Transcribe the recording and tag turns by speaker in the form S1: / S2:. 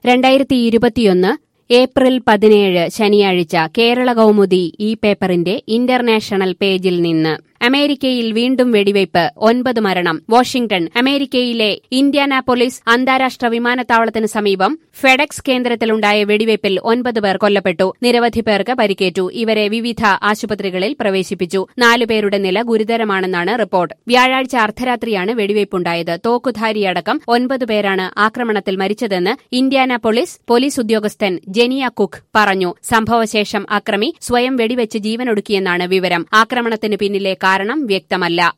S1: രണ്ടായിരത്തി ഇരുപത്തിയൊന്ന് ഏപ്രിൽ പതിനേഴ് ശനിയാഴ്ച കേരള കൗമുദി ഈ പേപ്പറിന്റെ ഇന്റർനാഷണൽ പേജിൽ നിന്ന് അമേരിക്കയിൽ വീണ്ടും വെടിവയ്പ് ഒൻപത് മരണം വാഷിംഗ്ടൺ അമേരിക്കയിലെ ഇന്ത്യാനാപോളിസ് അന്താരാഷ്ട്ര വിമാനത്താവളത്തിന് സമീപം ഫെഡെക്സ് കേന്ദ്രത്തിലുണ്ടായ വെടിവയ്പിൽ ഒൻപത് പേർ കൊല്ലപ്പെട്ടു നിരവധി പേർക്ക് പരിക്കേറ്റു ഇവരെ വിവിധ ആശുപത്രികളിൽ പ്രവേശിപ്പിച്ചു നാലുപേരുടെ നില ഗുരുതരമാണെന്നാണ് റിപ്പോർട്ട് വ്യാഴാഴ്ച അർദ്ധരാത്രിയാണ് വെടിവയ്പുണ്ടായത് തോക്കുധാരിയടക്കം ഒൻപത് പേരാണ് ആക്രമണത്തിൽ മരിച്ചതെന്ന് ഇന്ത്യാനാപോളിസ് പോലീസ് ഉദ്യോഗസ്ഥൻ ജെനിയ കുക്ക് പറഞ്ഞു സംഭവശേഷം അക്രമി സ്വയം വെടിവെച്ച് ജീവനൊടുക്കിയെന്നാണ് വിവരം ആക്രമണത്തിന് പിന്നിലെ കാരണം വ്യക്തമല്ല